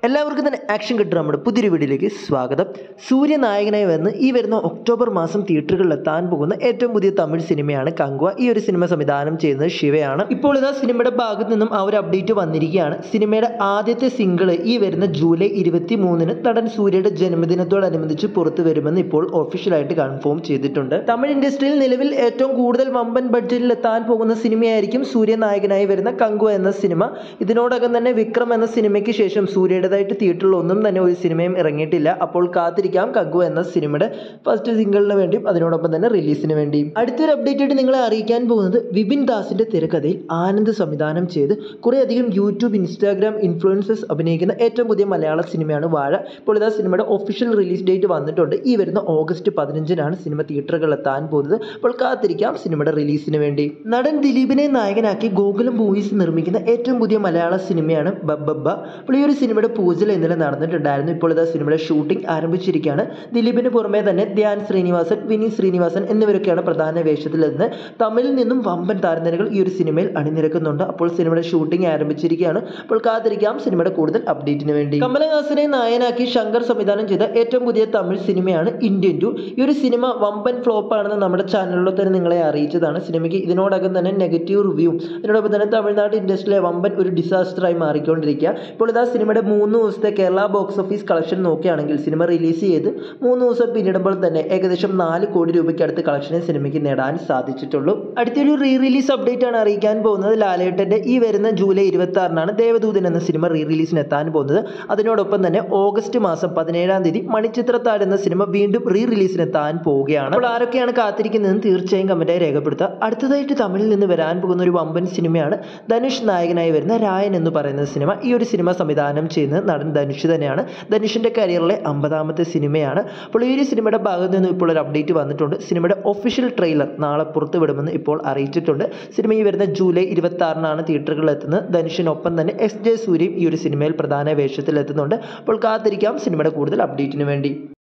എല്ലാവർക്കും തന്നെ ആക്ഷൻ കിട്ടും നമ്മുടെ പുതിയൊരു വീഡിയോയിലേക്ക് സ്വാഗതം സൂര്യ നായകനായി വന്ന് ഈ വരുന്ന ഒക്ടോബർ മാസം തിയേറ്ററുകളിൽ എത്താൻ പോകുന്ന ഏറ്റവും പുതിയ തമിഴ് സിനിമയാണ് കങ്കുവ ഈ ഒരു സിനിമ സംവിധാനം ചെയ്യുന്നത് ശിവയാണ് ഇപ്പോൾ ഇതാ സിനിമയുടെ ഭാഗത്ത് നിന്നും ആ ഒരു അപ്ഡേറ്റ് വന്നിരിക്കുകയാണ് സിനിമയുടെ ആദ്യത്തെ സിംഗിൾ ഈ വരുന്ന ജൂലൈ ഇരുപത്തി മൂന്നിന് നടൻ സൂര്യയുടെ ജന്മദിനത്തോടനുബന്ധിച്ച് പുറത്തു വരുമെന്ന് ഇപ്പോൾ ഒഫീഷ്യലായിട്ട് കൺഫേം ചെയ്തിട്ടുണ്ട് തമിഴ് ഇൻഡസ്ട്രിയിൽ നിലവിൽ ഏറ്റവും കൂടുതൽ വമ്പൻ ബഡ്ജറ്റിൽ എത്താൻ പോകുന്ന സിനിമയായിരിക്കും സൂര്യ നായകനായി വരുന്ന കങ്കുവ എന്ന സിനിമ ഇതിനോടകം തന്നെ വിക്രം എന്ന സിനിമയ്ക്ക് ശേഷം സൂര്യയുടേതായിട്ട് തിയേറ്ററിൽ ഒന്നും തന്നെ ഒരു സിനിമയും ഇറങ്ങിയിട്ടില്ല അപ്പോൾ കാത്തിരിക്കാം കഗ്ഗു എന്ന സിനിമയുടെ ഫസ്റ്റ് സിംഗിളിന് വേണ്ടിയും അതിനോടൊപ്പം തന്നെ റിലീസിന് വേണ്ടിയും അടുത്തൊരു അപ്ഡേറ്റ് ആയിട്ട് നിങ്ങളെ അറിയിക്കാൻ പോകുന്നത് വിപിൻ ദാസിന്റെ തിരക്കഥയിൽ ആനന്ദ് സംവിധാനം ചെയ്ത് കുറേയധികം യൂട്യൂബ് ഇൻസ്റ്റാഗ്രാം ഇൻഫ്ലുവൻസേഴ്സ് അഭിനയിക്കുന്ന ഏറ്റവും പുതിയ മലയാള സിനിമയാണ് വാഴ ഇപ്പോൾ ഇതാ സിനിമയുടെ ഒഫീഷ്യൽ റിലീസ് ഡേറ്റ് വന്നിട്ടുണ്ട് ഈ വരുന്ന ഓഗസ്റ്റ് പതിനഞ്ചിനാണ് സിനിമ തിയേറ്ററുകളിൽ എത്താൻ പോകുന്നത് അപ്പോൾ കാത്തിരിക്കാം സിനിമയുടെ റിലീസിന് വേണ്ടി നടൻ ദിലീപിനെ നായകനാക്കി ഗോകുലം മൂവീസ് നിർമ്മിക്കുന്ന ഏറ്റവും പുതിയ മലയാള സിനിമയാണ് ബബ്ബബ്ബ അപ്പോൾ ഈ ഒരു സിനിമയുടെ പൂജൽ ഇന്നലെ നടന്നിട്ടുണ്ടായിരുന്നു ഇപ്പോൾ ഇതാ സിനിമയുടെ ഷൂട്ടിംഗ് ആരംഭിച്ചിരിക്കുകയാണ് ദിലീപിന് പുറമെ തന്നെ ധ്യാൻ ശ്രീനിവാസൻ വിനീത് ശ്രീനിവാസൻ എന്നിവരൊക്കെയാണ് പ്രധാന വേഷത്തിൽ നിന്ന് തമിഴിൽ നിന്നും വമ്പൻ താരനിരകൾ ഈ ഒരു സിനിമയിൽ അണിനിരക്കുന്നുണ്ട് അപ്പോൾ സിനിമയുടെ ഷൂട്ടിംഗ് ആരംഭിച്ചിരിക്കുകയാണ് അപ്പോൾ കാത്തിരിക്കാം സിനിമയുടെ കൂടുതൽ അപ്ഡേറ്റിന് വേണ്ടി കമലഹാസനെ നായനാക്കി ശങ്കർ സംവിധാനം ചെയ്ത ഏറ്റവും പുതിയ തമിഴ് സിനിമയാണ് ഇന്ത്യൻ ടു ഈ ഒരു സിനിമ വമ്പൻ ഫ്ലോപ്പ് ആണെന്ന് നമ്മുടെ ചാനലിൽ തന്നെ നിങ്ങളെ അറിയിച്ചതാണ് സിനിമയ്ക്ക് ഇതിനോടകം തന്നെ നെഗറ്റീവ് റിവ്യൂ അതിനോടൊപ്പം തന്നെ തമിഴ്നാട് ഇൻഡസ്ട്രിയിലെ വമ്പൻ ഒരു ഡിസാസ്റ്ററായി മാറിക്കൊണ്ടിരിക്കുക ഇപ്പോൾ ഇതാ സിനിമയുടെ മൂന്ന് ദിവസത്തെ കേരള ബോക്സ് ഓഫീസ് കളക്ഷൻ നോക്കുകയാണെങ്കിൽ സിനിമ റിലീസ് ചെയ്ത് മൂന്ന് ദിവസം പിന്നിടുമ്പോൾ തന്നെ ഏകദേശം നാല് കോടി രൂപയ്ക്ക് അടുത്ത് കളക്ഷനെ സിനിമയ്ക്ക് നേടാൻ സാധിച്ചിട്ടുള്ളൂ അടുത്തൊരു റീ റിലീസ് അപ്ഡേറ്റ് ആണ് അറിയിക്കാൻ പോകുന്നത് ലാലേട്ടൻ്റെ ഈ വരുന്ന ജൂലൈ ഇരുപത്തി ആറിനാണ് ദേവദൂതൻ എന്ന സിനിമ റീ റിലീസിന് എത്താൻ പോകുന്നത് അതിനോടൊപ്പം തന്നെ ഓഗസ്റ്റ് മാസം പതിനേഴാം തീയതി മണിച്ചിത്രത്താഴ് എന്ന സിനിമ വീണ്ടും റീ റിലീസിന് എത്താൻ പോവുകയാണ് അപ്പോൾ ആരൊക്കെയാണ് കാത്തിരിക്കുന്നതെന്ന് തീർച്ചയായും കമൻറ്റായി രേഖപ്പെടുത്തുക അടുത്തതായിട്ട് തമിഴിൽ നിന്ന് വരാൻ പോകുന്ന ഒരു വമ്പൻ സിനിമയാണ് ധനുഷ് നായകനായി വരുന്ന രായൻ എന്ന് പറയുന്ന സിനിമ ഈ ഒരു സിനിമ സംവിധാനം ചെയ്യുന്നത് നടൻ ധനുഷ് തന്നെയാണ് ധനുഷിൻ്റെ കരിയറിലെ അമ്പതാമത്തെ സിനിമയാണ് അപ്പോൾ ഈ ഒരു സിനിമയുടെ ഭാഗത്ത് നിന്നും ഇപ്പോൾ ഒരു അപ്ഡേറ്റ് വന്നിട്ടുണ്ട് സിനിമയുടെ ഒഫീഷ്യൽ ട്രെയിലർ നാളെ പുറത്തു വിടുമെന്ന് ഇപ്പോൾ അറിയിച്ചിട്ടുണ്ട് സിനിമ ഈ വരുന്ന ജൂലൈ ഇരുപത്തി ആറിനാണ് തിയേറ്ററുകളിൽ എത്തുന്നത് ധനുഷിനൊപ്പം തന്നെ എസ് ജെ സൂര്യയും ഈ ഒരു സിനിമയിൽ പ്രധാന വേഷത്തിൽ എത്തുന്നുണ്ട് അപ്പോൾ കാത്തിരിക്കാം സിനിമയുടെ കൂടുതൽ അപ്ഡേറ്റിന് വേണ്ടി